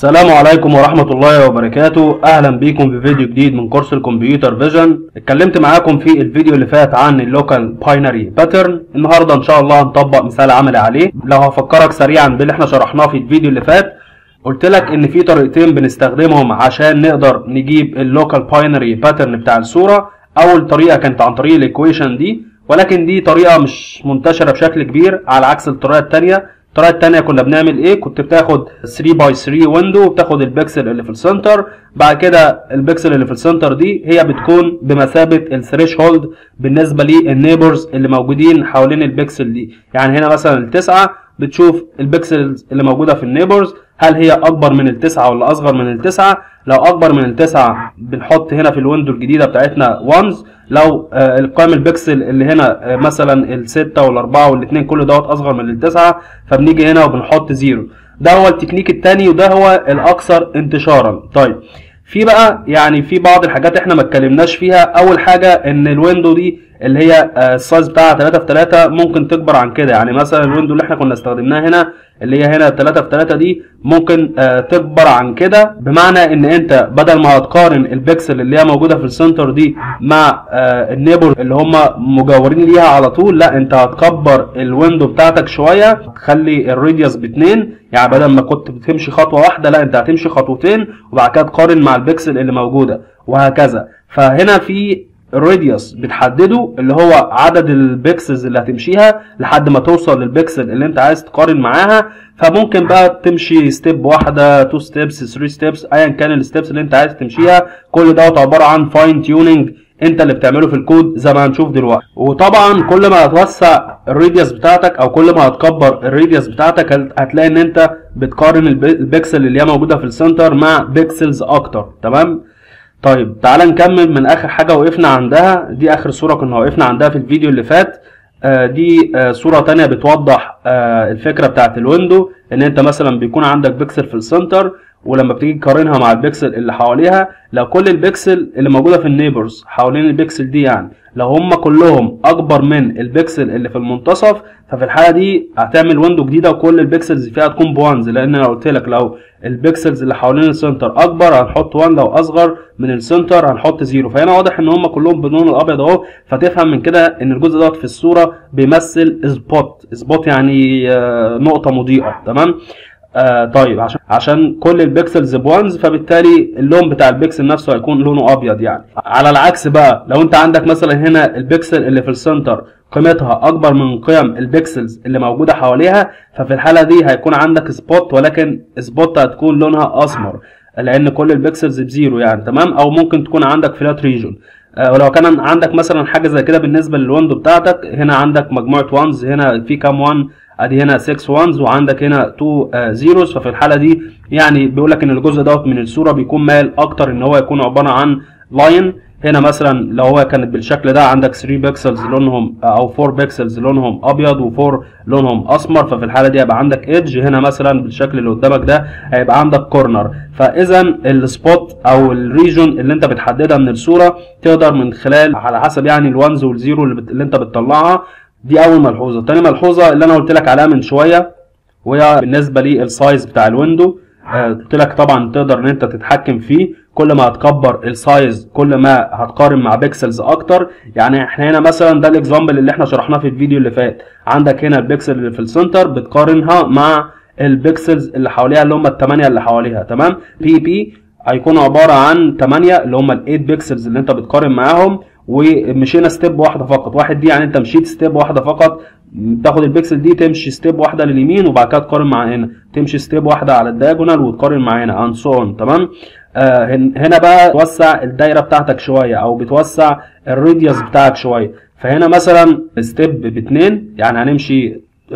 السلام عليكم ورحمة الله وبركاته أهلا بيكم في فيديو جديد من كورس الكمبيوتر فيجن اتكلمت معاكم في الفيديو اللي فات عن اللوكال باينري باترن النهاردة إن شاء الله هنطبق مثال عملي عليه لو هفكرك سريعا باللي احنا شرحناه في الفيديو اللي فات قلت لك ان في طريقتين بنستخدمهم عشان نقدر نجيب اللوكال باينري باترن بتاع الصورة اول طريقة كانت عن طريق الايكويشن دي ولكن دي طريقة مش منتشرة بشكل كبير على عكس الطريقة التانية الطريقة التانية كنا بنعمل ايه كنت بتاخد 3 باي 3 ويندو وبتاخد البكسل اللي في السنتر بعد كده البكسل اللي في السنتر دي هي بتكون بمثابة الثريش هولد بالنسبة للنيبرز اللي موجودين حوالين البكسل دي يعني هنا مثلا التسعة بتشوف البكسلز اللي موجودة في النيبرز هل هي اكبر من التسعة ولا اصغر من التسعة لو اكبر من التسعة بنحط هنا في الويندو الجديدة بتاعتنا وانز لو آه القائم البكسل اللي هنا آه مثلا الستة والاربعة والاثنين كل دوت اصغر من التسعة فبنيجي هنا وبنحط زيرو ده هو التكنيك التاني وده هو الاكثر انتشارا طيب في بقى يعني في بعض الحاجات احنا ما اتكلمناش فيها اول حاجة ان الويندو دي اللي هي آه السايز بتاعها 3 في 3 ممكن تكبر عن كده يعني مثلا الويندو اللي احنا كنا استخدمناها هنا اللي هي هنا 3 في 3 دي ممكن آه تكبر عن كده بمعنى ان انت بدل ما هتقارن البكسل اللي هي موجوده في السنتر دي مع آه النيبر اللي هم مجاورين ليها على طول لا انت هتكبر الويندو بتاعتك شويه تخلي الراديوس باتنين يعني بدل ما كنت بتمشي خطوه واحده لا انت هتمشي خطوتين وبعد كده تقارن مع البكسل اللي موجوده وهكذا فهنا في الراديوس بتحدده اللي هو عدد البكسلز اللي هتمشيها لحد ما توصل للبكسل اللي انت عايز تقارن معاها فممكن بقى تمشي ستيب واحده تو ستيبس 3 ستيبس ايا كان الستيبس اللي انت عايز تمشيها كل دوت عباره عن فاين تيوننج انت اللي بتعمله في الكود زي ما هنشوف دلوقتي وطبعا كل ما هتوسع الراديوس بتاعتك او كل ما هتكبر الراديوس بتاعتك هتلاقي ان انت بتقارن البكسل اللي هي موجوده في السنتر مع بكسلز اكتر تمام طيب تعال نكمل من اخر حاجة وقفنا عندها دي اخر صورة كنا وقفنا عندها في الفيديو اللي فات آه دي آه صورة تانية بتوضح آه الفكرة بتاعت الويندو ان انت مثلا بيكون عندك بيكسل في السنتر ولما بتيجي تقارنها مع البيكسل اللي حواليها لو كل البيكسل اللي موجوده في النيبرز حوالين البيكسل دي يعني لو هم كلهم اكبر من البيكسل اللي في المنتصف ففي الحاله دي هتعمل ويندو جديده وكل البيكسلز فيها تكون بوانز لان انا قلت لك لو البيكسلز اللي حوالين السنتر اكبر هنحط 1 لو اصغر من السنتر هنحط 0 فهنا واضح ان هم كلهم باللون الابيض اهو فتفهم من كده ان الجزء دوت في الصوره بيمثل سبوت سبوت يعني نقطه مضيئه تمام آه طيب عشان عشان كل البكسلز بوانز فبالتالي اللون بتاع البكسل نفسه هيكون لونه ابيض يعني على العكس بقى لو انت عندك مثلا هنا البكسل اللي في السنتر قيمتها اكبر من قيم البكسلز اللي موجوده حواليها ففي الحاله دي هيكون عندك سبوت ولكن سبوت هتكون لونها اسمر لان كل البكسلز بزيرو يعني تمام او ممكن تكون عندك فلات ريجون آه ولو كان عندك مثلا حاجه زي كده بالنسبه للويندو بتاعتك هنا عندك مجموعه وانز هنا في كام وان ادي هنا 6 وانز وعندك هنا 2 زيروز ففي الحاله دي يعني بيقول لك ان الجزء دوت من الصوره بيكون مايل اكتر ان هو يكون عباره عن لاين هنا مثلا لو هو كانت بالشكل ده عندك 3 بيكسلز لونهم او 4 بيكسلز لونهم ابيض و4 لونهم اسمر ففي الحاله دي هيبقى عندك ايدج هنا مثلا بالشكل اللي قدامك ده هيبقى عندك كورنر فاذا السبوت او الريجون اللي انت بتحددها من الصوره تقدر من خلال على حسب يعني الوانز والزيرو اللي, بت... اللي انت بتطلعها دي اول ملحوظه تاني ملحوظه اللي انا قلت لك عليها من شويه وهي بالنسبه للسايز بتاع الويندو قلت لك طبعا تقدر ان انت تتحكم فيه كل ما هتكبر السايز كل ما هتقارن مع بيكسلز اكتر يعني احنا هنا مثلا ده الاكزامبل اللي احنا شرحناه في الفيديو اللي فات عندك هنا البيكسل اللي في السنتر بتقارنها مع البيكسلز اللي حواليها اللي هم الثمانيه اللي حواليها تمام بي بي هيكون عباره عن 8 اللي هم ال 8 بيكسلز اللي انت بتقارن معاهم ومشينا ستيب واحده فقط واحد دي يعني انت مشيت ستيب واحده فقط تاخد البكسل دي تمشي ستيب واحده لليمين وبعد كده تقارن مع هنا تمشي ستيب واحده على الدايجونال وتقارن مع هنا ان سو تمام آه هنا بقى توسع الدايره بتاعتك شويه او بتوسع الراديوس بتاعك شويه فهنا مثلا ستيب باتنين يعني هنمشي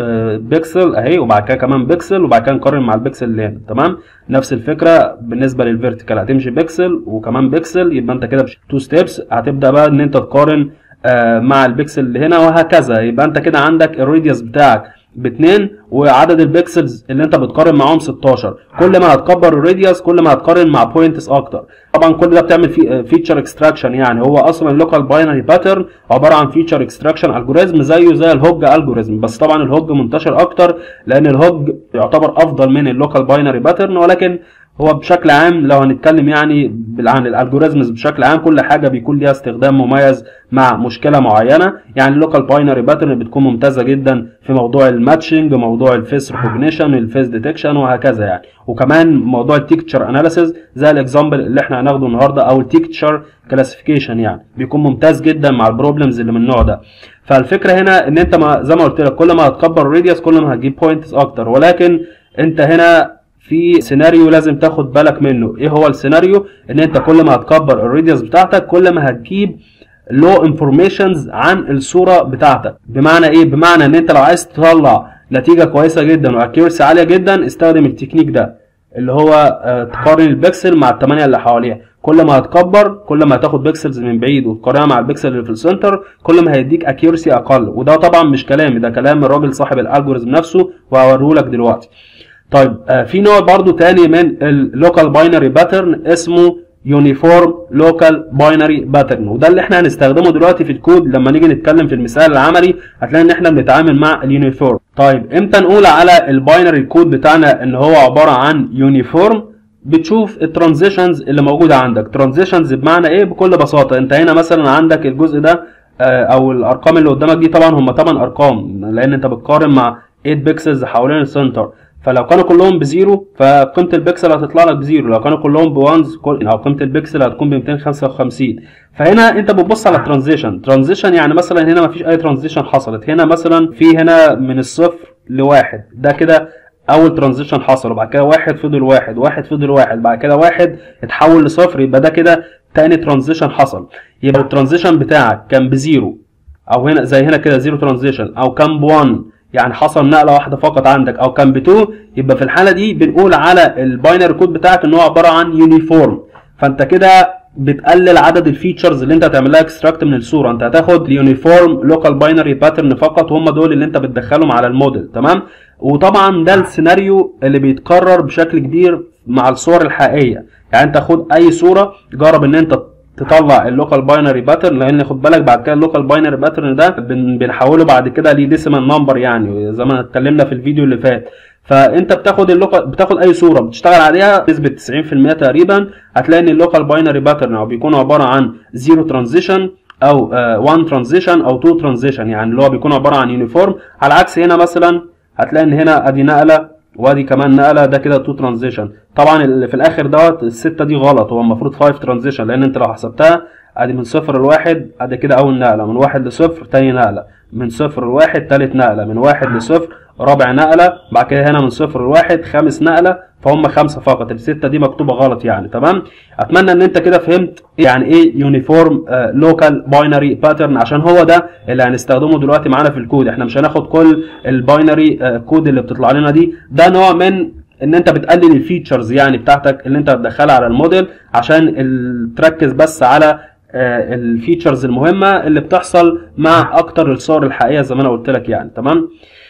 بيكسل اهي وبعد كده كمان بيكسل وبعد كده نقارن مع البيكسل اللي هنا تمام نفس الفكره بالنسبه للفيرتيكال هتمشي بيكسل وكمان بيكسل يبقى انت كده تو ستيبس هتبدا بقى ان انت تقارن آه مع البيكسل اللي هنا وهكذا يبقى انت كده عندك الراديوس بتاعك باتنين وعدد البكسلز اللي انت بتقارن معاهم 16 كل ما هتكبر الراديوس كل ما هتقارن مع بوينتس اكتر طبعا كل ده بتعمل في فيتشر اكستراكشن يعني هو اصلا اللوكال باينري باترن عباره عن فيتشر اكستراكشن الجوريزم زيه زي الهوج الجوريزم بس طبعا الهوج منتشر اكتر لان الهوج يعتبر افضل من اللوكال باينري باترن ولكن هو بشكل عام لو هنتكلم يعني بال- عن الالجوريزمز بشكل عام كل حاجه بيكون ليها استخدام مميز مع مشكله معينه يعني اللوكال باينري باترن بتكون ممتازه جدا في موضوع الماتشنج موضوع الفيس ريكوجنيشن الفيس ديتكشن وهكذا يعني وكمان موضوع التيكتشر اناليسيز زي الاكزامبل اللي احنا هناخده النهارده او التيكتشر كلاسيفيكيشن يعني بيكون ممتاز جدا مع البروبلمز اللي من النوع ده فالفكره هنا ان انت ما زي ما قلت لك كل ما هتكبر الراديوس كل ما هتجيب بوينتس اكتر ولكن انت هنا في سيناريو لازم تاخد بالك منه ايه هو السيناريو ان انت كل ما هتكبر الراديوس بتاعتك كل ما هتجيب لو انفورميشنز عن الصوره بتاعتك بمعنى ايه بمعنى ان انت لو عايز تطلع نتيجه كويسه جدا واكيورسي عاليه جدا استخدم التكنيك ده اللي هو آه، تقارن البكسل مع الثمانيه اللي حواليها كل ما هتكبر كل ما هتاخد بيكسلز من بعيد وتقارنها مع البكسل اللي في السنتر كل ما هيديك اكيورسي اقل وده طبعا مش كلامي ده كلام الراجل صاحب الالجوريزم نفسه وهوريه لك دلوقتي طيب آه، في نوع برضو تاني من اللوكال باينري باترن اسمه يونيفورم لوكال باينري باترن وده اللي احنا هنستخدمه دلوقتي في الكود لما نيجي نتكلم في المثال العملي هتلاقي ان احنا بنتعامل مع اليونيفورم طيب امتى نقول على الباينري كود بتاعنا ان هو عباره عن يونيفورم بتشوف الترانزيشنز اللي موجوده عندك ترانزيشنز بمعنى ايه بكل بساطه انت هنا مثلا عندك الجزء ده آه، او الارقام اللي قدامك دي طبعا هم 8 ارقام لان انت بتقارن مع 8 بيكسلز حوالين السنتر فلو كانوا كلهم بزيرو فقيمه البكسل هتطلع لك بزيرو لو كانوا كلهم بوانز كل او قيمه البكسل هتكون ب 255 فهنا انت بتبص على الترانزيشن ترانزيشن يعني مثلا هنا مفيش اي ترانزيشن حصلت هنا مثلا في هنا من الصفر لواحد ده كده اول ترانزيشن حصل وبعد كده واحد فضل واحد واحد فضل واحد بعد كده واحد اتحول لصفر يبقى ده كده تاني ترانزيشن حصل يبقى الترانزيشن بتاعك كان بزيرو او هنا زي هنا كده زيرو ترانزيشن او كان ب1 يعني حصل نقله واحده فقط عندك او كان ب2 يبقى في الحاله دي بنقول على الباينري كود بتاعك ان هو عباره عن يونيفورم فانت كده بتقلل عدد الفيتشرز اللي انت هتعمل لها اكستراكت من الصوره انت هتاخد اليونيفورم لوكال باينري باترن فقط وهم دول اللي انت بتدخلهم على الموديل تمام وطبعا ده السيناريو اللي بيتكرر بشكل كبير مع الصور الحقيقيه يعني انت خد اي صوره جرب ان انت تطلع اللوكال باينري باترن لان خد بالك بعد كده اللوكال باينري باترن ده بن- بنحوله بعد كده لديسيمال نمبر يعني زي ما اتكلمنا في الفيديو اللي فات فانت بتاخد اللوكال بتاخد اي صوره بتشتغل عليها بنسبه 90% تقريبا هتلاقي ان اللوكال باينري باترن او بيكون عباره عن زيرو ترانزيشن او 1 ترانزيشن او 2 ترانزيشن يعني اللي هو بيكون عباره عن يونيفورم على عكس هنا مثلا هتلاقي ان هنا ادي نقله وادي كمان نقله ده كده 2 ترانزيشن طبعا اللي في الاخر دوت السته دي غلط هو المفروض 5 ترانزيشن لان انت لو حسبتها ادي من صفر لواحد ادي كده اول نقله من واحد لصفر تاني نقله من صفر لواحد تالت نقله من واحد لصفر رابع نقله بعد كده هنا من صفر لواحد خامس نقله فهم خمسه فقط السته دي مكتوبه غلط يعني تمام اتمنى ان انت كده فهمت يعني ايه يونيفورم لوكال باينري باترن عشان هو ده اللي هنستخدمه دلوقتي معانا في الكود احنا مش هناخد كل الباينري كود اللي بتطلع لنا دي ده نوع من ان انت بتقلل الفيتشرز يعني بتاعتك اللي انت هتدخلها على الموديل عشان ال- تركز بس على آه، الفيتشرز المهمه اللي بتحصل مع اكتر الصور الحقيقيه زي ما انا قلت لك يعني تمام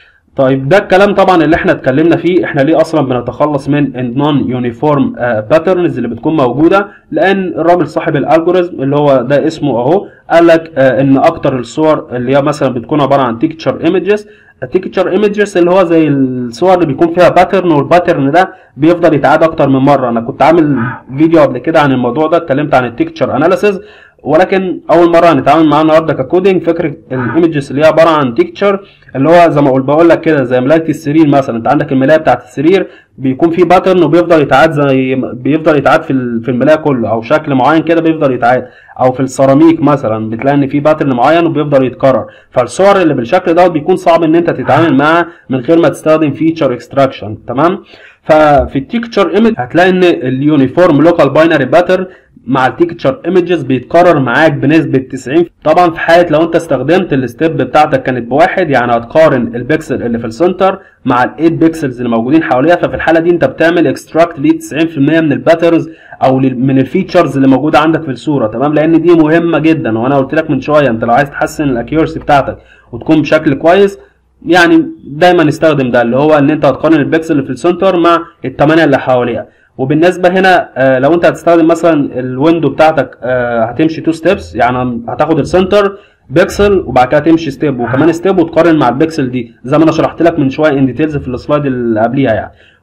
طيب ده الكلام طبعا اللي احنا اتكلمنا فيه احنا ليه اصلا بنتخلص من النون يونيفورم باترنز اللي بتكون موجوده لان الراجل صاحب الالجوريزم اللي هو ده اسمه اهو قال لك آه، ان اكتر الصور اللي هي مثلا بتكون عباره عن تيكتشر ايمجز التيكتشر ايمجز اللي هو زي الصور اللي بيكون فيها باترن والباترن ده بيفضل يتعاد اكتر من مره انا كنت عامل فيديو قبل كده عن الموضوع ده اتكلمت عن التيكتشر اناليسيز ولكن اول مره هنتعامل معاه النهارده ككودنج فكره الايمجز اللي هي عباره عن تيكتشر اللي هو زي ما اقول بقول لك كده زي ملايه السرير مثلا انت عندك الملايه بتاعت السرير بيكون في باترن وبيفضل يتعاد زي بيفضل يتعاد في ال- في الملايه كله او شكل معين كده بيفضل يتعاد او في السيراميك مثلا بتلاقي ان في باترن معين وبيفضل يتكرر فالصور اللي بالشكل ده بيكون صعب ان انت تتعامل معاه من غير ما تستخدم فيتشر اكستراكشن تمام ففي التيكتشر ايمج هتلاقي ان اليونيفورم لوكال باينري باترن مع التيكتشر ايمجز بيتكرر معاك بنسبه 90 طبعا في حاله لو انت استخدمت الستيب بتاعتك كانت بواحد يعني هتقارن البكسل اللي في السنتر مع ال 8 بكسلز اللي موجودين حواليها ففي الحاله دي انت بتعمل اكستراكت ل 90% من الباترنز او لل- من الفيتشرز اللي موجوده عندك في الصوره تمام لان دي مهمه جدا وانا قلت لك من شويه انت لو عايز تحسن الاكيورسي بتاعتك وتكون بشكل كويس يعني دايما استخدم ده اللي هو ان انت هتقارن البكسل اللي في السنتر مع الثمانيه اللي حواليها وبالنسبه هنا آه، لو انت هتستخدم مثلا الويندو بتاعتك آه، هتمشي تو ستيبس يعني هتاخد السنتر بيكسل وبعد كده تمشي ستيب وكمان ستيب وتقارن مع البيكسل دي زي ما انا شرحت لك من شويه ان ديتيلز في السلايد اللي قبليها يعني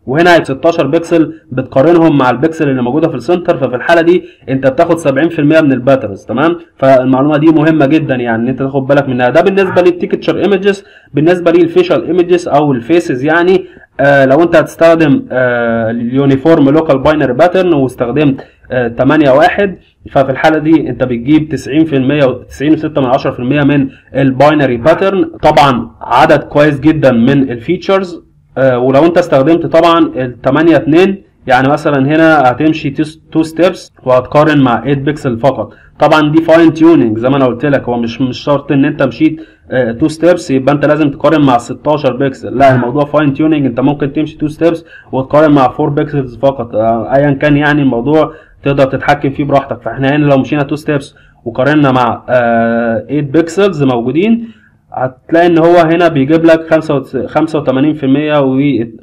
وهنا 16 بكسل بتقارنهم مع البكسل اللي موجوده في السنتر ففي الحاله دي انت بتاخد 70% من الباترنز تمام فالمعلومه دي مهمه جدا يعني ان انت تاخد بالك منها ده بالنسبه للتيكتشر ايمجز بالنسبه للفيشال ايمجز او الفيسز يعني آه لو انت هتستخدم آه اليونيفورم لوكال باينري باترن واستخدمت آه 8 1 ففي الحاله دي انت بتجيب 90% و 90.6 من من الباينري باترن طبعا عدد كويس جدا من الفيتشرز آه ولو انت استخدمت طبعا ال 8 2 يعني مثلا هنا هتمشي 2 ستيبس وهتقارن مع 8 بكسل فقط طبعا دي فاين تيوننج زي ما انا قلت لك هو مش مش شرط ان انت مشيت 2 ستيبس يبقى انت لازم تقارن مع 16 بكسل لا الموضوع فاين تيوننج انت ممكن تمشي 2 ستيبس وتقارن مع 4 بكسلز فقط آه ايا كان يعني الموضوع تقدر تتحكم فيه براحتك فاحنا هنا لو مشينا 2 ستيبس وقارنا مع آه 8 بكسلز موجودين هتلاقي ان هو هنا بيجيب لك 85% و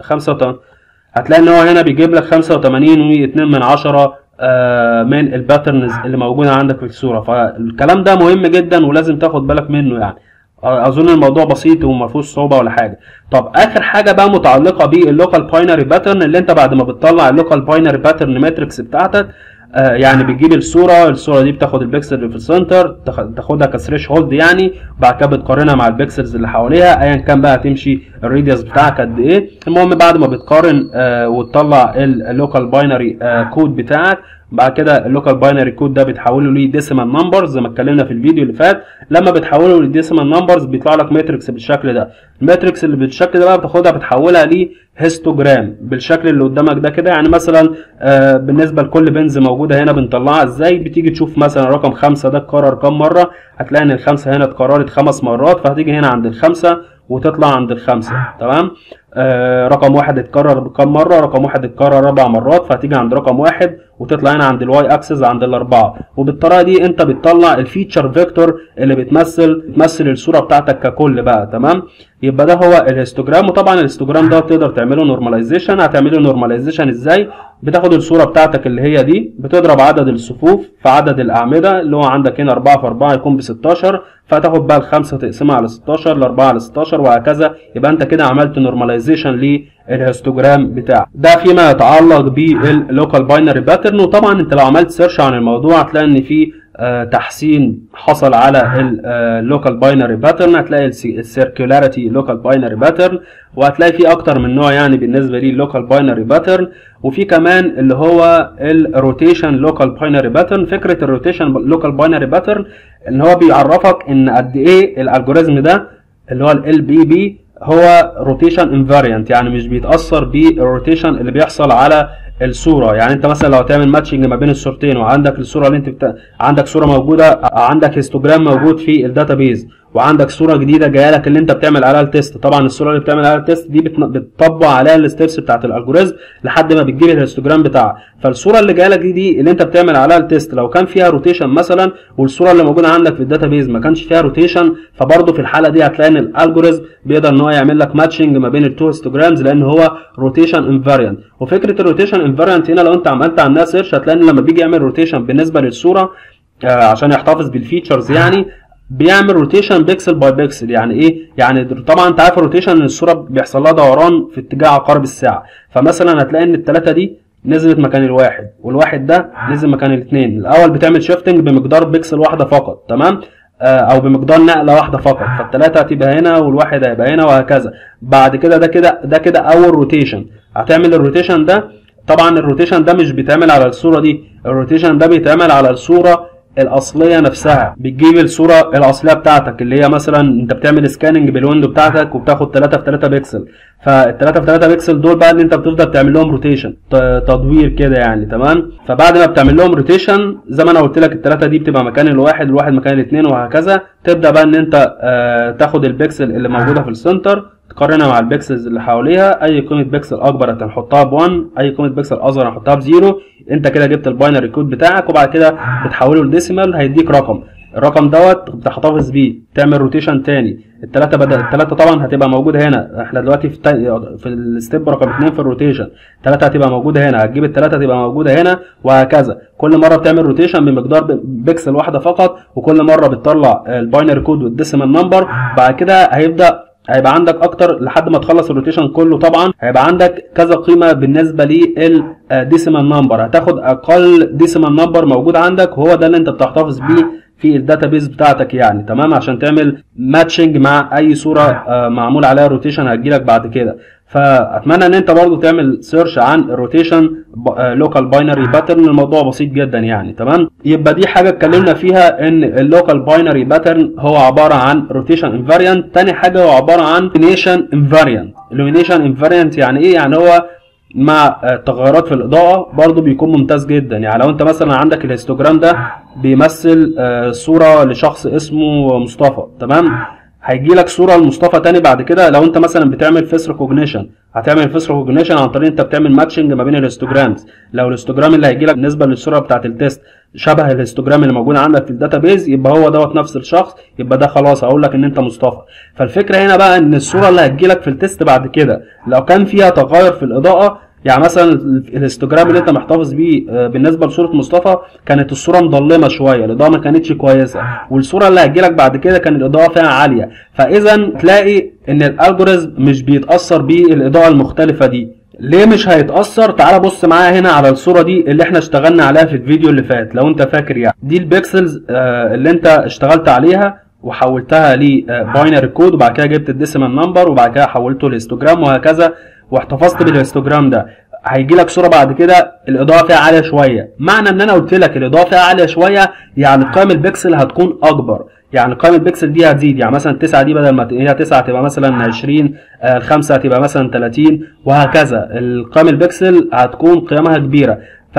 85 هتلاقي ان هو هنا بيجيب لك 85 و2 من 10 آه من الباترنز اللي موجوده عندك في الصوره فالكلام ده مهم جدا ولازم تاخد بالك منه يعني اظن الموضوع بسيط وما فيهوش صعوبه ولا حاجه طب اخر حاجه بقى متعلقه باللوكال باينري باترن اللي انت بعد ما بتطلع اللوكال باينري باترن ماتريكس بتاعتك آه يعني بتجيب الصوره الصوره دي بتاخد البكسل اللي في السنتر تاخدها كثريش هولد يعني بعد كده بتقارنها مع البكسلز اللي حواليها ايا كان بقى هتمشي الراديوس بتاعك قد ايه المهم بعد ما بتقارن آه وتطلع اللوكال باينري آه كود بتاعك بعد كده اللوكال باينري كود ده بتحوله لديسيمال نمبرز زي ما اتكلمنا في الفيديو اللي فات لما بتحوله لديسيمال نمبرز بيطلع لك ماتريكس بالشكل ده الماتريكس اللي بالشكل ده بقى بتاخدها بتحولها لهيستوجرام بالشكل اللي قدامك ده كده يعني مثلا آه بالنسبه لكل بنز موجوده هنا بنطلعها ازاي بتيجي تشوف مثلا رقم خمسة ده اتكرر كام مره هتلاقي ان الخمسه هنا اتكررت خمس مرات فهتيجي هنا عند الخمسه وتطلع عند الخمسه تمام آه رقم واحد اتكرر كام مره رقم واحد اتكرر اربع مرات فهتيجي عند رقم واحد وتطلع هنا عند الواي اكسس عند الاربعه وبالطريقه دي انت بتطلع الفيتشر فيكتور اللي بتمثل بتمثل الصوره بتاعتك ككل بقى تمام يبقى ده هو الهيستوجرام وطبعا الهيستوجرام ده تقدر تعمله نورماليزيشن هتعمله نورماليزيشن ازاي بتاخد الصوره بتاعتك اللي هي دي بتضرب عدد الصفوف في عدد الاعمده اللي هو عندك هنا 4 في 4 يكون ب 16 فهتاخد بقى الخمسه تقسمها على 16 الاربعه على 16 وهكذا يبقى انت كده عملت نورماليزيشن للهيستوجرام بتاعك ده فيما يتعلق باللوكال باينري باترن وطبعا انت لو عملت سيرش عن الموضوع هتلاقي ان في آه تحسين حصل على اللوكال باينري باترن هتلاقي السيركولاريتي لوكال باينري باترن وهتلاقي في اكتر من نوع يعني بالنسبه لي اللوكال باينري باترن وفي كمان اللي هو الروتيشن لوكال باينري باترن فكره الروتيشن لوكال باينري باترن ان هو بيعرفك ان قد ايه الالجوريزم ده اللي هو ال بي بي هو روتيشن انفاريانت يعني مش بيتاثر بالروتيشن اللي بيحصل على الصوره يعني انت مثلا لو هتعمل ماتشنج ما بين الصورتين وعندك الصوره اللي انت بت... عندك صوره موجوده عندك هيستوجرام موجود في الداتابيز وعندك صوره جديده جايه لك اللي انت بتعمل عليها التيست طبعا الصوره اللي بتعمل عليها التيست دي بت... بتطبق عليها الستبس بتاعت الالجوريزم لحد ما بتجيب الهيستوجرام بتاعها فالصوره اللي جايه لك دي, دي اللي انت بتعمل عليها التيست لو كان فيها روتيشن مثلا والصوره اللي موجوده عندك في الداتابيز ما كانش فيها روتيشن فبرضه في الحاله دي هتلاقي ان الالجوريزم بيقدر ان هو يعمل لك ماتشنج ما بين التو هيستوجرامز لان هو روتيشن انفاريانت وفكره الروتيشن انفاريانت هنا لو انت عملت عنها سيرش هتلاقي ان لما بيجي يعمل روتيشن بالنسبه للصوره آه عشان يحتفظ بالفيتشرز يعني بيعمل روتيشن بيكسل باي بيكسل يعني ايه يعني طبعا انت عارف الروتيشن ان الصوره بيحصل لها دوران في اتجاه عقارب الساعه فمثلا هتلاقي ان الثلاثه دي نزلت مكان الواحد والواحد ده نزل مكان الاثنين الاول بتعمل شيفتنج بمقدار بيكسل واحده فقط تمام آه او بمقدار نقله واحده فقط فالثلاثه هتبقى هنا والواحد هيبقى هنا وهكذا بعد كده ده كده ده كده اول روتيشن هتعمل الروتيشن ده طبعا الروتيشن ده مش بيتعمل على الصوره دي الروتيشن ده بيتعمل على الصوره الاصليه نفسها بتجيب الصوره الاصليه بتاعتك اللي هي مثلا انت بتعمل سكاننج بالويندو بتاعتك وبتاخد 3 في 3 بكسل فال 3 في 3 بكسل دول بقى ان انت بتفضل تعمل لهم روتيشن تدوير كده يعني تمام فبعد ما بتعمل لهم روتيشن زي ما انا قلت لك الثلاثه دي بتبقى مكان الواحد الواحد مكان الاثنين وهكذا تبدا بقى ان انت آه تاخد البكسل اللي موجوده في السنتر تقارنها مع البكسلز اللي حواليها اي قيمه بكسل اكبر هتحطها ب 1 اي قيمه بكسل اصغر هنحطها بزيرو انت كده جبت الباينري كود بتاعك وبعد كده بتحوله لديسيمال هيديك رقم الرقم دوت بتحتفظ بيه تعمل روتيشن تاني الثلاثه بدل الثلاثه طبعا هتبقى موجوده هنا احنا دلوقتي في تا... في الستيب رقم 2 في الروتيشن الثلاثه هتبقى موجوده هنا هتجيب الثلاثه تبقى موجوده هنا وهكذا كل مره بتعمل روتيشن بمقدار بيكسل واحده فقط وكل مره بتطلع الباينري كود والديسيمال نمبر بعد كده هيبدا هيبقى عندك اكتر لحد ما تخلص الروتيشن كله طبعا هيبقى عندك كذا قيمه بالنسبه للديسيمال نمبر هتاخد اقل ديسيمال نمبر موجود عندك وهو ده اللي انت بتحتفظ بيه في الداتابيز بتاعتك يعني تمام عشان تعمل ماتشنج مع اي صوره آه، معمول عليها روتيشن هتجيلك بعد كده فاتمنى ان انت برضو تعمل سيرش عن الروتيشن لوكال باينري باترن الموضوع بسيط جدا يعني تمام يبقى دي حاجه اتكلمنا فيها ان اللوكال باينري باترن هو عباره عن روتيشن انفاريانت تاني حاجه هو عباره عن illumination انفاريانت illumination انفاريانت يعني ايه يعني هو مع آه، تغيرات في الاضاءه برضو بيكون ممتاز جدا يعني لو انت مثلا عندك الهيستوجرام ده بيمثل آه، صوره لشخص اسمه مصطفى تمام هيجي لك صوره لمصطفى تاني بعد كده لو انت مثلا بتعمل فيس ريكوجنيشن هتعمل فيس ريكوجنيشن عن طريق انت بتعمل ماتشنج ما بين الهيستوجرامز لو الهيستوجرام اللي هيجي لك بالنسبه للصوره بتاعه التيست شبه الهيستوجرام اللي موجود عندك في الداتابيز يبقى هو دوت نفس الشخص يبقى ده خلاص هقول لك ان انت مصطفى فالفكره هنا بقى ان الصوره اللي هتجي لك في التيست بعد كده لو كان فيها تغير في الاضاءه يعني مثلا الانستجرام اللي انت محتفظ بيه آه، بالنسبه لصوره مصطفى كانت الصوره مظلمه شويه الاضاءه ما كانتش كويسه والصوره اللي هتجيلك بعد كده كان الاضاءه فيها عاليه فاذا تلاقي ان الالجوريزم مش بيتاثر بالاضاءه المختلفه دي ليه مش هيتاثر تعال بص معايا هنا على الصوره دي اللي احنا اشتغلنا عليها في الفيديو اللي فات لو انت فاكر يعني دي البيكسلز آه، اللي انت اشتغلت عليها وحولتها لباينري كود وبعد كده جبت الديسيمال نمبر وبعد كده حولته لهيستوجرام وهكذا واحتفظت بالهيستوجرام ده هيجي لك صوره بعد كده الاضاءه فيها عاليه شويه معنى ان انا قلت لك الاضاءه فيها عاليه شويه يعني قيم البكسل هتكون اكبر يعني قيم البكسل دي هتزيد يعني مثلا 9 دي بدل ما ت- هي 9 تبقى مثلا 20 آه، الخمسه هتبقى مثلا 30 وهكذا القيم البكسل هتكون قيمها كبيره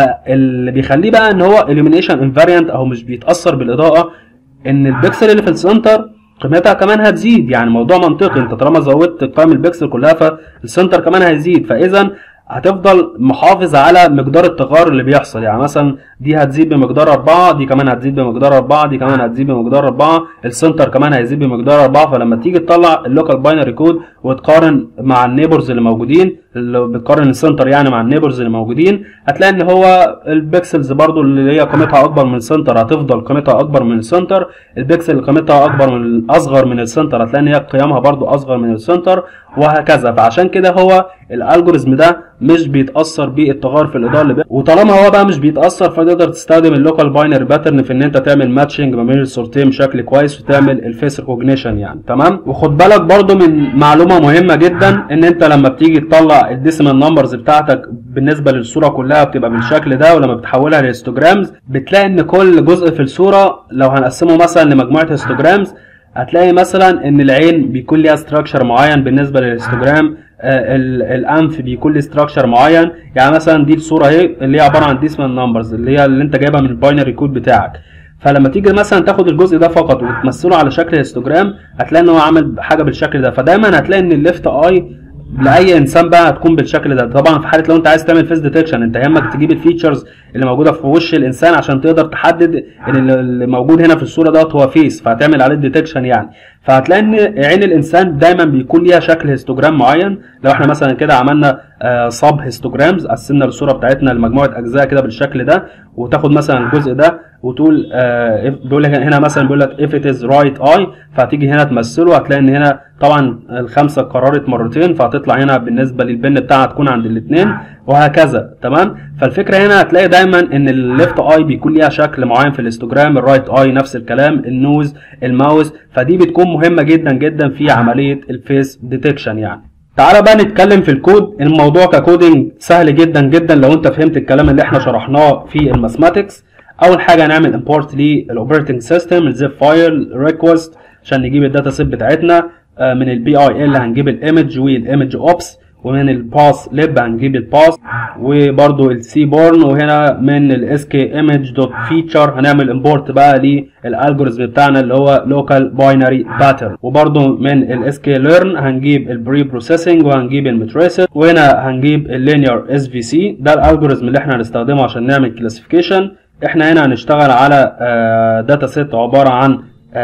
فاللي بيخليه بقى ان هو illumination invariant او مش بيتاثر بالاضاءه ان البكسل اللي في السنتر قيمتها كمان هتزيد يعني موضوع منطقي انت طالما زودت قيم البكسل كلها فالسنتر كمان هيزيد فاذا هتفضل محافظ على مقدار التغير اللي بيحصل يعني مثلا دي هتزيد بمقدار 4 دي كمان هتزيد بمقدار 4 دي كمان هتزيد بمقدار 4 السنتر كمان هيزيد بمقدار 4 فلما تيجي تطلع اللوكال باينري كود وتقارن مع النيبرز اللي موجودين اللي بتقارن السنتر يعني مع النيبرز اللي موجودين هتلاقي ان هو البكسلز برضو اللي هي قيمتها اكبر من السنتر هتفضل قيمتها اكبر من السنتر البكسل اللي قيمتها اكبر من اصغر من السنتر هتلاقي ان هي قيمها برضو اصغر من السنتر وهكذا فعشان كده هو الالجوريزم ده مش بيتاثر بالتغير في الاضاءه اللي بي... وطالما هو بقى مش بيتاثر فتقدر تستخدم اللوكال باينري باترن في ان انت تعمل ماتشنج ما بين الصورتين بشكل كويس وتعمل الفيس ريكوجنيشن يعني تمام وخد بالك برضو من معلومه مهمه جدا ان انت لما بتيجي تطلع الديسيمال نمبرز بتاعتك بالنسبه للصوره كلها بتبقى بالشكل ده ولما بتحولها لهيستوجرامز بتلاقي ان كل جزء في الصوره لو هنقسمه مثلا لمجموعه هيستوجرامز هتلاقي مثلا ان العين بيكون ليها ستراكشر معين بالنسبه للهيستوجرام آه، ال- الانف بيكون ليه ستراكشر معين يعني مثلا دي الصوره اهي اللي هي عباره عن ديسمال نمبرز اللي هي اللي انت جايبها من الباينري كود بتاعك فلما تيجي مثلا تاخد الجزء ده فقط وتمثله على شكل هيستوجرام هتلاقي ان هو عامل حاجه بالشكل ده فدايما هتلاقي ان الليفت اي لاي انسان بقى هتكون بالشكل ده طبعا في حاله لو انت عايز تعمل فيس ديتكشن انت يهمك تجيب الفيتشرز اللي موجوده في وش الانسان عشان تقدر تحدد ان اللي- اللي موجود هنا في الصوره دوت هو فيس فهتعمل عليه ديتكشن يعني فهتلاقي ان عين الانسان دايما بيكون ليها شكل هيستوجرام معين لو احنا مثلا كده عملنا صاب هيستوجرامز قسمنا الصوره بتاعتنا لمجموعه اجزاء كده بالشكل ده وتاخد مثلا الجزء ده وتقول آه if- بيقول لك هنا مثلا بيقول لك if it is right eye فهتيجي هنا تمثله هتلاقي ان هنا طبعا الخمسه اتكررت مرتين فهتطلع هنا بالنسبه للبن بتاعها تكون عند الاثنين وهكذا تمام فالفكره هنا هتلاقي دايما ان الليفت اي بيكون ليها شكل معين في الاستوجرام الرايت اي نفس الكلام النوز الماوس فدي بتكون مهمه جدا جدا في عمليه الفيس ديتكشن يعني تعالى بقى نتكلم في الكود الموضوع ككودنج سهل جدا جدا لو انت فهمت الكلام اللي احنا شرحناه في الماثماتكس اول حاجه هنعمل امبورت للاوبريتنج سيستم الزيب فايل ريكوست عشان نجيب الداتا سيت بتاعتنا آه، من البي اي ال هنجيب الايمج والايمج اوبس ومن الباس ليب هنجيب الباس وبرده السي بورن وهنا من الاس كي ايمج دوت فيتشر هنعمل امبورت بقى للالجوريزم بتاعنا اللي هو لوكال باينري باترن وبرده من الاس كي ليرن هنجيب البري بروسيسنج وهنجيب المتريسز وهنا هنجيب اللينير اس في سي ده الالجوريزم اللي احنا هنستخدمه عشان نعمل كلاسيفيكيشن احنا هنا هنشتغل على داتا سيت عباره عن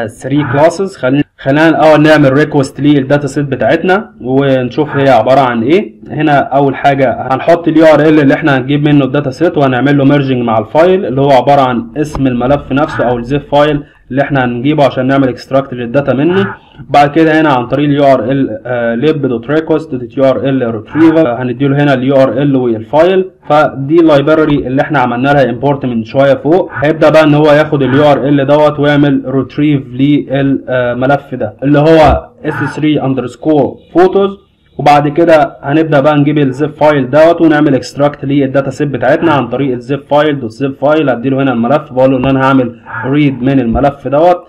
3 كلاسز خلينا خلينا الاول نعمل ريكوست للداتا سيت بتاعتنا ونشوف هي عباره عن ايه هنا اول حاجه هنحط اليو ار ال اللي احنا هنجيب منه الداتا سيت وهنعمل له ميرجنج مع الفايل اللي هو عباره عن اسم الملف نفسه او الزيب فايل اللي احنا هنجيبه عشان نعمل اكستراكت للداتا منه بعد كده هنا عن طريق اليو ار ال ليب دوت ريكوست دوت يو ار ال ريتريفل هنديله هنا اليو ار ال والفايل فدي اللايبراري اللي احنا عملنا لها امبورت من شويه فوق هيبدا بقى ان هو ياخد اليو ار ال دوت ويعمل ريتريف للملف ده اللي هو s3 اندرسكور فوتوز وبعد كده هنبدا بقى نجيب الزيب فايل دوت ونعمل اكستراكت للداتا سيت بتاعتنا عن طريق الزيب فايل دوت زيب فايل اديله هنا الملف بقول له ان انا هعمل ريد من الملف دوت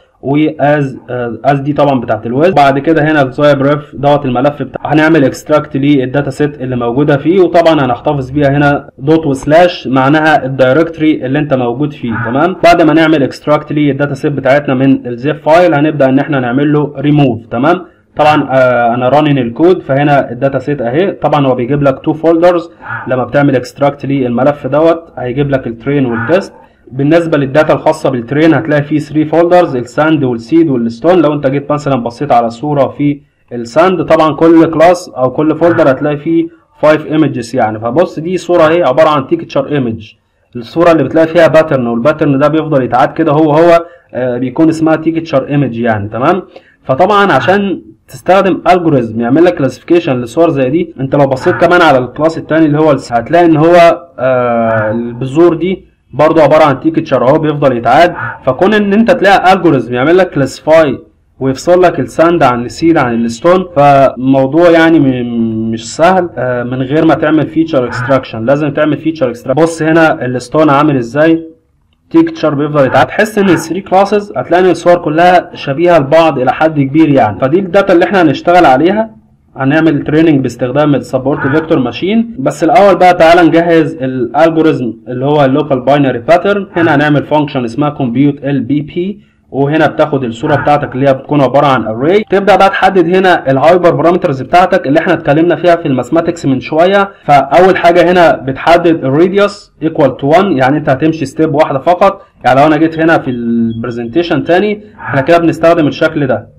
واز از دي طبعا بتاعت الويز بعد كده هنا الزايب ريف دوت الملف بتاع هنعمل اكستراكت للداتا سيت اللي موجوده فيه وطبعا هنحتفظ بيها هنا دوت وسلاش معناها الدايركتوري اللي انت موجود فيه تمام بعد ما نعمل اكستراكت للداتا سيت بتاعتنا من الزيب فايل هنبدا ان احنا نعمل له ريموف تمام طبعا آه انا رانين الكود فهنا الداتا سيت اهي طبعا هو بيجيب لك تو فولدرز لما بتعمل اكستراكت للملف دوت هيجيب لك الترين والتست بالنسبه للداتا الخاصه بالترين هتلاقي فيه 3 فولدرز الساند والسيد والستون لو انت جيت مثلا بصيت على صوره في الساند طبعا كل كلاس او كل فولدر هتلاقي فيه 5 ايمجز يعني فبص دي صوره اهي عباره عن تيكتشر ايمج الصوره اللي بتلاقي فيها باترن والباترن ده بيفضل يتعاد كده هو هو آه بيكون اسمها تيكتشر ايمج يعني تمام فطبعا عشان تستخدم الجوريزم يعمل لك كلاسيفيكيشن لصور زي دي انت لو بصيت كمان على الكلاس الثاني اللي هو هتلاقي ان هو آه البذور دي برضو عباره عن تيكتشر اهو بيفضل يتعاد فكون ان انت تلاقي الجوريزم يعمل لك كلاسيفاي ويفصل لك الساند عن السيد عن الستون فموضوع يعني مش سهل آه من غير ما تعمل فيتشر اكستراكشن لازم تعمل فيتشر اكستراكشن بص هنا الستون عامل ازاي تيكتشر بيفضل يتعاد تحس ان ال 3 كلاسز هتلاقي ان الصور كلها شبيهه لبعض الى حد كبير يعني فدي الداتا اللي احنا هنشتغل عليها هنعمل تريننج باستخدام السبورت فيكتور ماشين بس الاول بقى تعالى نجهز الالجوريزم اللي هو اللوكال باينري باترن هنا هنعمل فانكشن اسمها كومبيوت ال بي بي وهنا بتاخد الصوره بتاعتك اللي هي بتكون عباره عن اري تبدا بقى تحدد هنا الهايبر بارامترز بتاعتك اللي احنا اتكلمنا فيها في الماثماتكس من شويه فاول حاجه هنا بتحدد الراديوس ايكوال تو 1 يعني انت هتمشي ستيب واحده فقط يعني لو انا جيت هنا في البرزنتيشن تاني احنا كده بنستخدم الشكل ده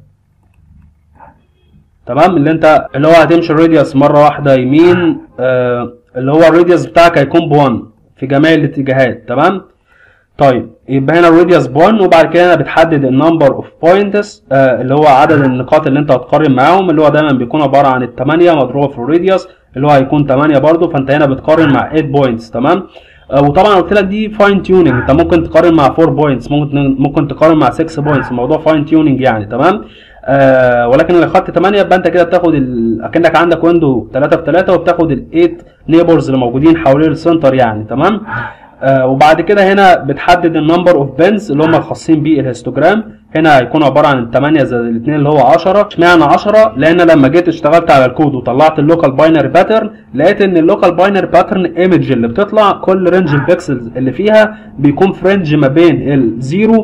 تمام اللي انت اللي هو هتمشي الراديوس مره واحده يمين آه اللي هو الراديوس بتاعك هيكون ب1 في جميع الاتجاهات تمام طيب يبقى هنا الراديوس ب1 وبعد كده هنا بتحدد النمبر اوف بوينتس اللي هو عدد النقاط اللي انت هتقارن معاهم اللي هو دايما بيكون عباره عن ال 8 مضروبه في الراديوس اللي هو هيكون 8 برده فانت هنا بتقارن مع 8 بوينتس تمام آه وطبعا قلت لك دي فاين تيوننج انت ممكن تقارن مع 4 بوينتس ممكن ممكن تقارن مع 6 بوينتس الموضوع فاين تيوننج يعني تمام آه ولكن لو خدت 8 يبقى انت كده بتاخد ال... اكنك عندك ويندو 3 في 3 وبتاخد ال 8 نيبرز اللي موجودين حوالين السنتر يعني تمام آه وبعد كده هنا بتحدد النمبر اوف بنز اللي هم الخاصين بالهيستوجرام هنا هيكون عباره عن 8 زائد الاثنين اللي هو 10 اشمعنى 10 لان لما جيت اشتغلت على الكود وطلعت اللوكال باينري باترن لقيت ان اللوكال باينري باترن ايمج اللي بتطلع كل رينج البكسلز اللي فيها بيكون في رينج ما بين الزيرو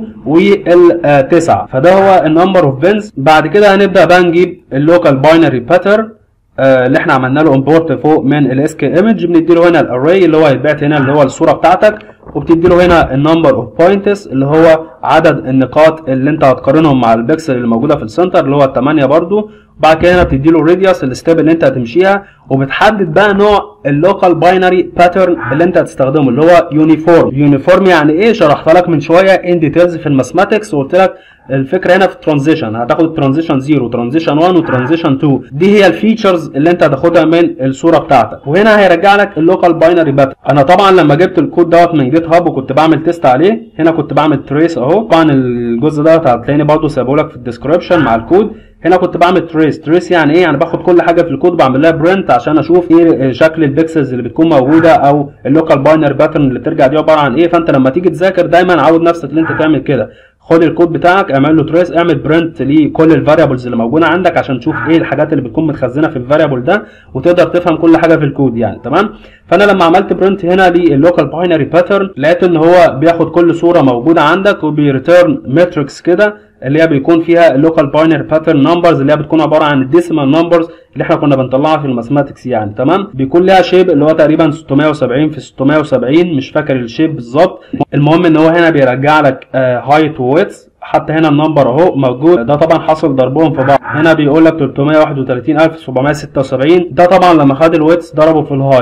وال 9 فده هو النمبر اوف بنز بعد كده هنبدا بقى نجيب اللوكال باينري باترن آه اللي احنا عملنا له امبورت فوق من الاس كي ايمج بندي له هنا الاري اللي هو هيتبعت هنا اللي هو الصوره بتاعتك وبتدي له هنا النمبر اوف بوينتس اللي هو عدد النقاط اللي انت هتقارنهم مع البكسل اللي موجوده في السنتر اللي هو الثمانيه برده وبعد كده هنا بتدي له راديوس الستيب اللي انت هتمشيها وبتحدد بقى نوع اللوكال باينري باترن اللي انت هتستخدمه اللي هو يونيفورم يونيفورم يعني ايه شرحت لك من شويه ان ديتيلز في الماثماتكس وقلت لك الفكره هنا في الترانزيشن هتاخد الترانزيشن 0 ترانزيشن 1 وترانزيشن 2 دي هي الفيتشرز اللي انت هتاخدها من الصوره بتاعتك وهنا هيرجع لك اللوكال باينري باترن انا طبعا لما جبت الكود دوت من جيت هاب وكنت بعمل تيست عليه هنا كنت بعمل تريس اهو طبعا الجزء دوت هتلاقيني برده سايبه لك في الديسكربشن مع الكود هنا كنت بعمل تريس تريس يعني ايه يعني باخد كل حاجه في الكود بعمل لها برنت عشان اشوف ايه شكل البكسلز اللي بتكون موجوده او اللوكال باينري باترن اللي بترجع دي عباره عن ايه فانت لما تيجي تذاكر دايما عود نفسك ان انت تعمل كده خد الكود بتاعك اعمل له تريس اعمل برنت لكل الفاريبلز اللي موجوده عندك عشان تشوف ايه الحاجات اللي بتكون متخزنه في الفاريبل ده وتقدر تفهم كل حاجه في الكود يعني تمام فانا لما عملت برنت هنا للوكال باينري باترن لقيت ان هو بياخد كل صوره موجوده عندك وبيريتيرن ماتريكس كده اللي هي بيكون فيها اللوكال باينري باترن نمبرز اللي هي بتكون عباره عن الديسيمال نمبرز اللي احنا كنا بنطلعها في الماثماتكس يعني تمام بيكون لها شيب اللي هو تقريبا 670 في 670 مش فاكر الشيب بالظبط المهم ان هو هنا بيرجع لك هايت وويتس حتى هنا النمبر اهو موجود ده طبعا حصل ضربهم في بعض هنا بيقول لك 331776 ده طبعا لما خد الويتس ضربه في الهاي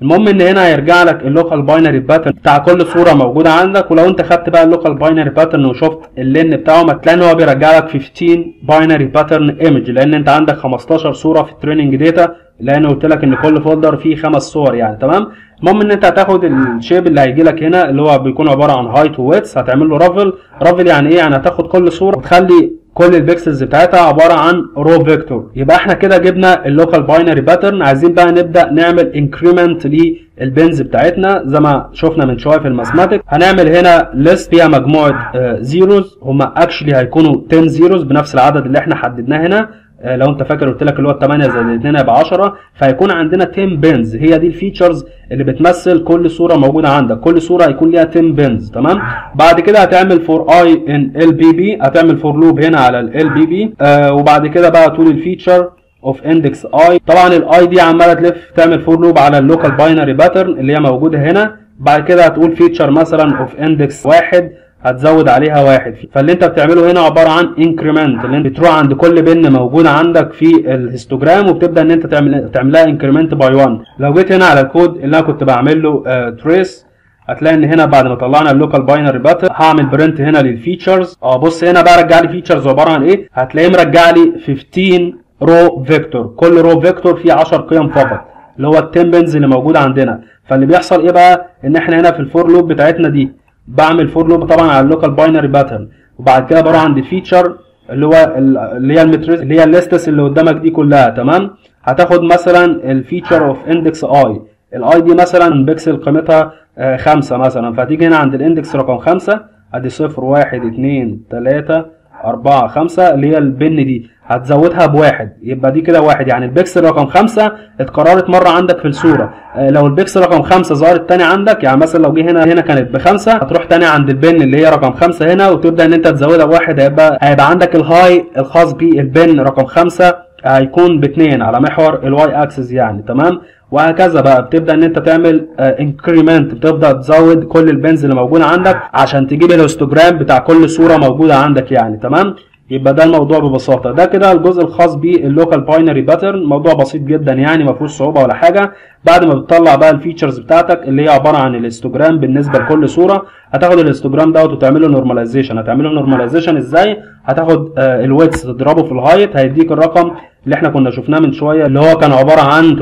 المهم ان هنا هيرجع لك اللوكال باينري باترن بتاع كل صوره موجوده عندك ولو انت خدت بقى اللوكال باينري باترن وشفت اللين بتاعه هتلاقي ان هو بيرجع لك 15 باينري باترن ايمج لان انت عندك 15 صوره في التريننج داتا لان قلت لك ان كل فولدر فيه خمس صور يعني تمام المهم ان انت هتاخد الشيب اللي هيجي لك هنا اللي هو بيكون عباره عن هايت وويتس هتعمل له رافل رافل يعني ايه يعني هتاخد كل صوره وتخلي كل البيكسلز بتاعتها عباره عن رو فيكتور يبقى احنا كده جبنا اللوكال باينري باترن عايزين بقى نبدا نعمل انكريمنت للبنز بتاعتنا زي ما شفنا من شويه في الماثماتيك هنعمل هنا ليست فيها مجموعه زيروز هما اكشلي هيكونوا 10 زيروز بنفس العدد اللي احنا حددناه هنا لو انت فاكر قلت لك اللي هو 8 زائد 2 هيبقى 10 فهيكون عندنا 10 بنز هي دي الفيتشرز اللي بتمثل كل صوره موجوده عندك كل صوره هيكون ليها 10 بنز تمام بعد كده هتعمل فور اي ان ال بي بي هتعمل فور لوب هنا على ال بي بي آه وبعد كده بقى طول الفيتشر اوف اندكس اي طبعا الاي دي عماله تلف تعمل فور لوب على اللوكال باينري باترن اللي هي موجوده هنا بعد كده هتقول فيتشر مثلا اوف اندكس واحد هتزود عليها واحد فاللي انت بتعمله هنا عباره عن انكريمنت اللي انت بتروح عند كل بن موجوده عندك في الهيستوجرام وبتبدا ان انت تعمل تعملها انكريمنت باي 1 لو جيت هنا على الكود اللي انا كنت بعمل له تريس هتلاقي ان هنا بعد ما طلعنا اللوكال باينري باتر هعمل برنت هنا للفيتشرز اه بص هنا بقى رجع لي فيتشرز عباره عن ايه هتلاقيه مرجع لي 15 رو فيكتور كل رو فيكتور فيه 10 قيم فقط اللي هو ال 10 بنز اللي موجوده عندنا فاللي بيحصل ايه بقى ان احنا هنا في الفور لوب بتاعتنا دي بعمل فور لوب طبعا على اللوكال باينري باترن وبعد كده بروح عند الفيتشر اللي هو اللي هي المتريس اللي هي الليستس اللي قدامك دي كلها تمام هتاخد مثلا الفيتشر اوف اندكس اي الاي دي مثلا بيكسل قيمتها آه خمسة مثلا فهتيجي هنا عند الاندكس رقم خمسة ادي صفر واحد اتنين تلاتة أربعة خمسة اللي هي البن دي هتزودها بواحد يبقى دي كده واحد يعني البكسل رقم خمسة اتكررت مرة عندك في الصورة اه لو البكسل رقم خمسة ظهرت تاني عندك يعني مثلا لو جه هنا هنا كانت بخمسة هتروح تاني عند البن اللي هي رقم خمسة هنا وتبدأ ان انت تزودها بواحد هيبقى هيبقى عندك الهاي الخاص بالبن رقم خمسة هيكون باتنين على محور الواي اكسس يعني تمام وهكذا بقى بتبدا ان انت تعمل انكريمنت بتبدا تزود كل البنز اللي موجوده عندك عشان تجيب الهيستوجرام بتاع كل صوره موجوده عندك يعني تمام يبقى ده الموضوع ببساطه ده كده الجزء الخاص باللوكال باينري باترن موضوع بسيط جدا يعني ما فيهوش صعوبه ولا حاجه بعد ما بتطلع بقى الفيتشرز بتاعتك اللي هي عباره عن الهيستوجرام بالنسبه لكل صوره هتاخد الهيستوجرام دوت وتعمله نورماليزيشن هتعمله نورماليزيشن ازاي هتاخد آه الويتس تضربه في الهايت هيديك الرقم اللي احنا كنا شفناه من شويه اللي هو كان عباره عن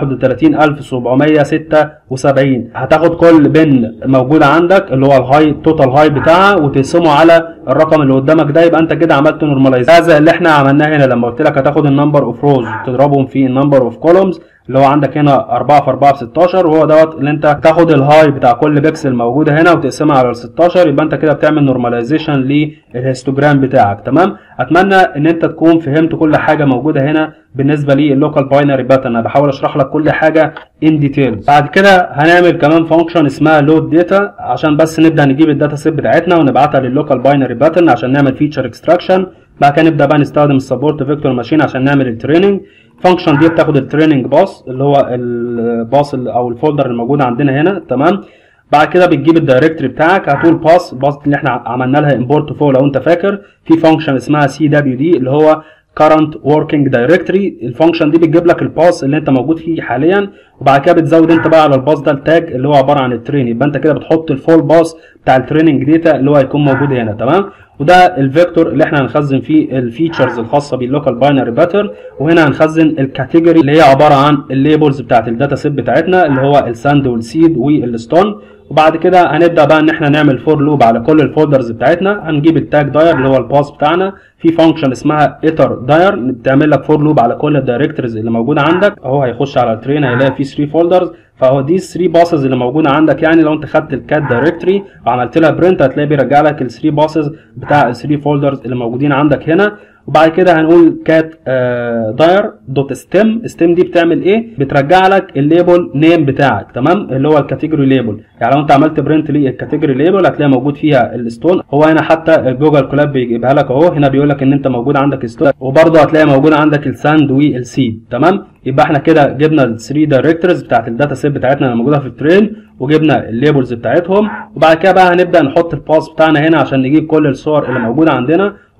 331776 هتاخد كل بن موجوده عندك اللي هو الهاي التوتال هاي بتاعها وتقسمه على الرقم اللي قدامك ده يبقى انت كده عملت نورماليز هذا اللي احنا عملناه هنا لما قلت لك هتاخد النمبر اوف روز تضربهم في النمبر اوف كولومز اللي هو عندك هنا 4 في 4 ب 16 وهو دوت اللي انت تاخد الهاي بتاع كل بيكسل موجوده هنا وتقسمها على ال 16 يبقى انت كده بتعمل نورماليزيشن للهيستوجرام بتاعك تمام اتمنى ان انت تكون فهمت كل حاجه موجوده هنا بالنسبه للوكال باينري باترن انا بحاول اشرح لك كل حاجه ان ديتيل بعد كده هنعمل كمان فانكشن اسمها لود داتا عشان بس نبدا نجيب الداتا سيت بتاعتنا ونبعتها للوكال باينري باترن عشان نعمل فيتشر اكستراكشن بعد كده نبدا بقى نستخدم السبورت فيكتور ماشين عشان نعمل التريننج الفانكشن دي بتاخد التريننج باص اللي هو الباص او الفولدر الموجود عندنا هنا تمام بعد كده بتجيب الدايركتوري بتاعك هتقول باس الباص اللي احنا عملنا لها امبورت فوق لو انت فاكر في فانكشن اسمها سي دبليو دي اللي هو current working directory الفانكشن دي بتجيب لك الباس اللي انت موجود فيه حاليا وبعد كده بتزود انت بقى على الباس ده التاج اللي هو عباره عن الترين يبقى انت كده بتحط الفول باس بتاع التريننج داتا اللي هو هيكون موجود هنا تمام وده الفيكتور اللي احنا هنخزن فيه الفيتشرز الخاصه باللوكال باينري باترن وهنا هنخزن الكاتيجوري اللي هي عباره عن الليبلز بتاعت الداتا سيت بتاعتنا اللي هو الساند والسيد والستون وبعد كده هنبدا بقى ان احنا نعمل فور لوب على كل الفولدرز بتاعتنا هنجيب التاج داير اللي هو الباس بتاعنا في فانكشن اسمها ايتر داير بتعمل لك فور لوب على كل الدايركتوريز اللي موجوده عندك اهو هيخش على الترين هيلاقي فيه 3 فولدرز فهو دي 3 باسز اللي موجوده عندك يعني لو انت خدت الكات دايركتوري وعملت لها برنت هتلاقي بيرجع لك ال 3 باسز بتاع ال 3 فولدرز اللي موجودين عندك هنا وبعد كده هنقول كات داير دوت ستيم ستيم دي بتعمل ايه بترجع لك الليبل نيم بتاعك تمام اللي هو الكاتيجوري ليبل يعني لو انت عملت برنت للكاتيجوري ليبل هتلاقي موجود فيها الستون هو هنا حتى جوجل كولاب بيجيبها لك اهو هنا بيقول لك ان انت موجود عندك ستون وبرضه هتلاقي موجود عندك الساند والسيد تمام يبقى احنا كده جبنا ال 3 دايركتوريز بتاعت الداتا سيت بتاعتنا اللي موجوده في الترين وجبنا الليبلز بتاعتهم وبعد كده بقى هنبدا نحط الباس بتاعنا هنا عشان نجيب كل الصور اللي موجوده عندنا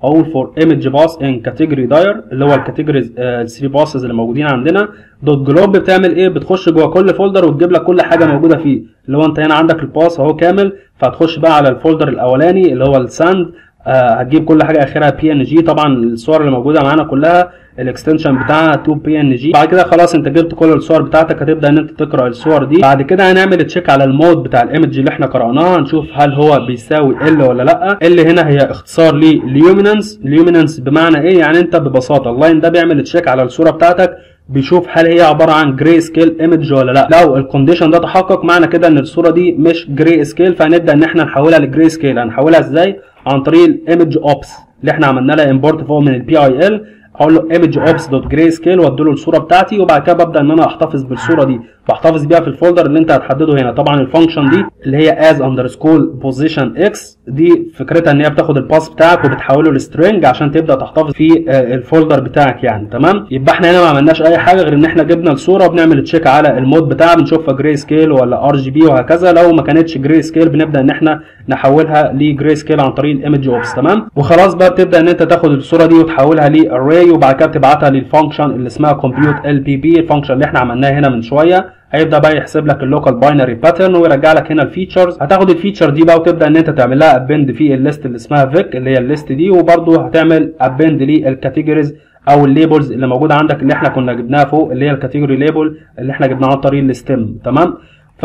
هقول فور ايمج باس ان كاتيجوري داير اللي هو الكاتيجوريز 3 باسز اللي موجودين عندنا دوت جلوب بتعمل ايه بتخش جوه كل فولدر وتجيب لك كل حاجه موجوده فيه اللي هو انت هنا عندك الباس اهو كامل فهتخش بقى على الفولدر الاولاني اللي هو الساند آه هتجيب كل حاجه اخرها بي ان جي طبعا الصور اللي موجوده معانا كلها الاكستنشن بتاعها 2 بي ان جي بعد كده خلاص انت جبت كل الصور بتاعتك هتبدا ان انت تقرا الصور دي بعد كده هنعمل تشيك على المود بتاع الايمج اللي احنا قراناها نشوف هل هو بيساوي ال ولا لا ال هنا هي اختصار لليومينانس اليومينانس بمعنى ايه يعني انت ببساطه اللاين ده بيعمل تشيك على الصوره بتاعتك بيشوف هل هي عباره عن جراي سكيل ايمج ولا لا لو الكونديشن ده تحقق معنى كده ان الصوره دي مش جراي سكيل فهنبدا ان احنا نحولها لجراي سكيل هنحولها ازاي عن طريق الايمج اوبس اللي احنا عملنا لها امبورت فوق من البي اي ال اقول له ايمج اوبس دوت جراي سكيل وادي له الصوره بتاعتي وبعد كده ببدا ان انا احتفظ بالصوره دي بحتفظ بيها في الفولدر اللي انت هتحدده هنا طبعا الفانكشن دي اللي هي از اندرسكول بوزيشن اكس دي فكرتها ان هي بتاخد الباس بتاعك وبتحوله لسترنج عشان تبدا تحتفظ في الفولدر بتاعك يعني تمام يبقى احنا هنا ما عملناش اي حاجه غير ان احنا جبنا الصوره وبنعمل تشيك على المود بتاعها بنشوفها جراي سكيل ولا ار جي بي وهكذا لو ما كانتش جراي سكيل بنبدا ان احنا نحولها لجراي سكيل عن طريق الايمج اوبس تمام وخلاص بقى بتبدا ان انت تاخد الصوره دي وتحولها لاري وبعد كده بتبعتها للفانكشن اللي اسمها كومبيوت ال بي بي الفانكشن اللي احنا عملناها هنا من شويه هيبدا بقى يحسب لك اللوكال باينري باترن ويرجع لك هنا الفيتشرز هتاخد الفيتشر دي بقى وتبدا ان انت تعمل لها ابند في الليست اللي اسمها فيك اللي هي الليست دي وبرده هتعمل ابند للكاتيجوريز او الليبلز اللي موجوده عندك اللي احنا كنا جبناها فوق اللي هي الكاتيجوري ليبل اللي احنا جبناها عن طريق الستيم تمام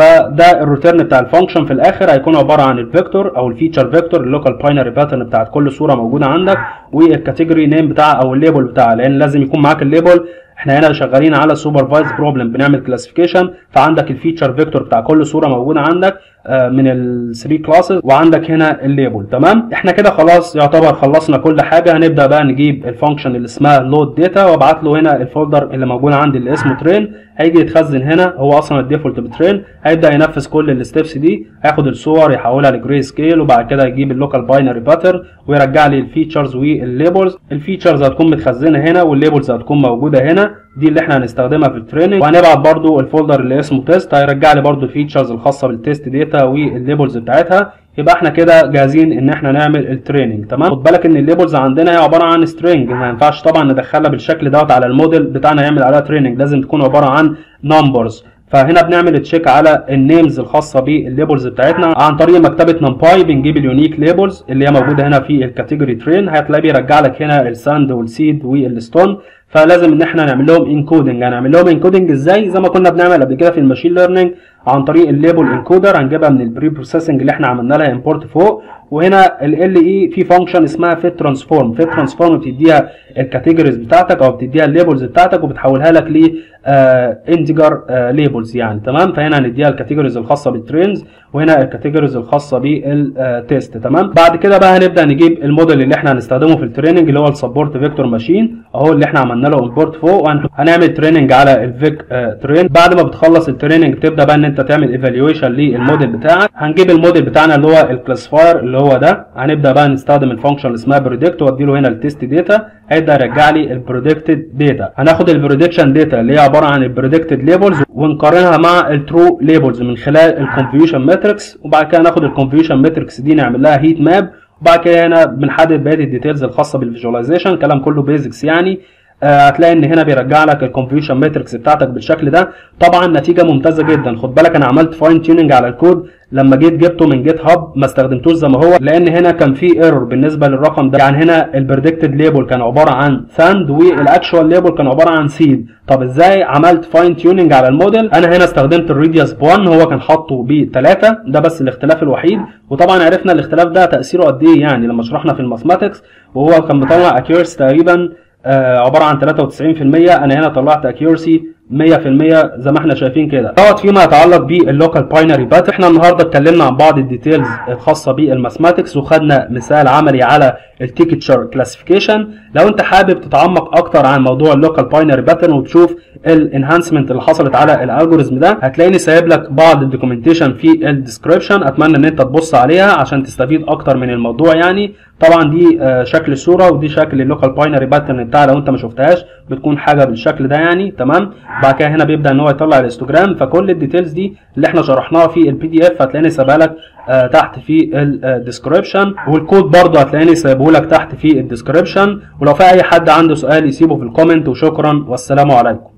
فده الريتيرن بتاع الفانكشن في الاخر هيكون عباره عن الفيكتور او الفيتشر فيكتور اللوكال باينري باترن بتاعت كل صوره موجوده عندك والكاتيجوري نيم بتاعها او الليبل بتاعها لان لازم يكون معاك الليبل احنا هنا شغالين على سوبرفايز بروبلم بنعمل كلاسيفيكيشن فعندك الفيتشر فيكتور بتاع كل صوره موجوده عندك من ال 3 كلاسز وعندك هنا الليبل تمام احنا كده خلاص يعتبر خلصنا كل حاجه هنبدا بقى نجيب الفانكشن اللي اسمها لود داتا وابعت له هنا الفولدر اللي موجود عندي اللي اسمه ترين هيجي يتخزن هنا هو اصلا الديفولت بترين هيبدا ينفذ كل الستبس دي هياخد الصور يحولها لجراي سكيل وبعد كده يجيب اللوكال باينري باتر ويرجع لي الفيتشرز والليبلز الفيتشرز هتكون متخزنه هنا والليبلز هتكون موجوده هنا دي اللي احنا هنستخدمها في التريننج وهنبعت برضو الفولدر اللي اسمه تيست هيرجع لي برضو الفيتشرز الخاصه بالتيست داتا والليبلز بتاعتها يبقى احنا كده جاهزين ان احنا نعمل التريننج تمام خد بالك ان الليبلز عندنا هي عباره عن سترينج ما ينفعش طبعا ندخلها بالشكل دوت على الموديل بتاعنا يعمل عليها تريننج لازم تكون عباره عن نمبرز فهنا بنعمل تشيك على النيمز الخاصه بالليبلز بتاعتنا عن طريق مكتبه نمباي بنجيب اليونيك ليبلز اللي هي موجوده هنا في الكاتيجوري ترين هتلاقيه بيرجع لك هنا الساند والسيد والستون فلازم ان احنا نعمل لهم انكودنج هنعمل لهم انكودنج ازاي زي ما كنا بنعمل قبل كده في الماشين ليرنينج عن طريق الليبل انكودر هنجيبها من البري بروسيسنج اللي احنا عملنا لها امبورت فوق وهنا ال ال اي في فانكشن اسمها فيت ترانسفورم فيت ترانسفورم بتديها الكاتيجوريز بتاعتك او بتديها الليبلز بتاعتك وبتحولها لك ل انتجر ليبلز يعني تمام فهنا هنديها الكاتيجوريز الخاصه بالترينز وهنا الكاتيجوريز الخاصه بالتيست تمام بعد كده بقى هنبدا نجيب الموديل اللي احنا هنستخدمه في التريننج اللي هو السبورت فيكتور ماشين اهو اللي احنا عملنا له امبورت فوق هنعمل تريننج على الفيك ترين بعد ما بتخلص التريننج بتبدا بقى ان انت تعمل ايفالويشن للموديل بتاعك هنجيب الموديل بتاعنا اللي هو الكلاسيفاير اللي هو ده هنبدا بقى نستخدم الفانكشن اللي اسمها بريدكت وادي له هنا التيست داتا هيبدا يرجع لي البريدكتد داتا هناخد البريدكشن داتا اللي هي عباره عن البريدكتد ليبلز ونقارنها مع الترو ليبلز من خلال الكونفيوشن ماتريكس وبعد كده ناخد الكونفيوشن ماتريكس دي نعمل لها هيت ماب وبعد كده هنا بنحدد بقيه الديتيلز الخاصه بالفيجواليزيشن كلام كله بيزكس يعني آه هتلاقي ان هنا بيرجع لك الكونفيوشن ماتريكس بتاعتك بالشكل ده طبعا نتيجه ممتازه جدا خد بالك انا عملت فاين تيوننج على الكود لما جيت جبته من جيت هاب ما استخدمتوش زي ما هو لان هنا كان في ايرور بالنسبه للرقم ده يعني هنا البريدكتد ليبل كان عباره عن ساند والاكشوال ليبل كان عباره عن سيد طب ازاي عملت فاين تيوننج على الموديل انا هنا استخدمت الريديوس ب 1 هو كان حاطه ب 3 ده بس الاختلاف الوحيد وطبعا عرفنا الاختلاف ده تاثيره قد ايه يعني لما شرحنا في الماثماتكس وهو كان مطلع اكيورس تقريبا آه عباره عن 93% انا هنا طلعت اكيورسي 100% زي ما احنا شايفين كده دوت فيما يتعلق باللوكال باينري بات احنا النهارده اتكلمنا عن بعض الديتيلز الخاصه بالماثماتكس وخدنا مثال عملي على التيكتشر كلاسيفيكيشن لو انت حابب تتعمق اكتر عن موضوع اللوكال باينري باترن وتشوف الانهانسمنت اللي حصلت على الالجوريزم ده هتلاقيني سايب لك بعض الدوكيومنتيشن في الديسكربشن اتمنى ان انت تبص عليها عشان تستفيد اكتر من الموضوع يعني طبعا دي شكل الصوره ودي شكل اللوكال باينري باترن بتاع لو انت ما شفتهاش بتكون حاجه بالشكل ده يعني تمام بعد كده هنا بيبدا ان هو يطلع الهيستوجرام فكل الديتيلز دي اللي احنا شرحناها في البي دي اف هتلاقيني سايبها لك آه تحت في الديسكربشن والكود برضه هتلاقيني سايبه لك تحت في الديسكربشن ولو في اي حد عنده سؤال يسيبه في الكومنت وشكرا والسلام عليكم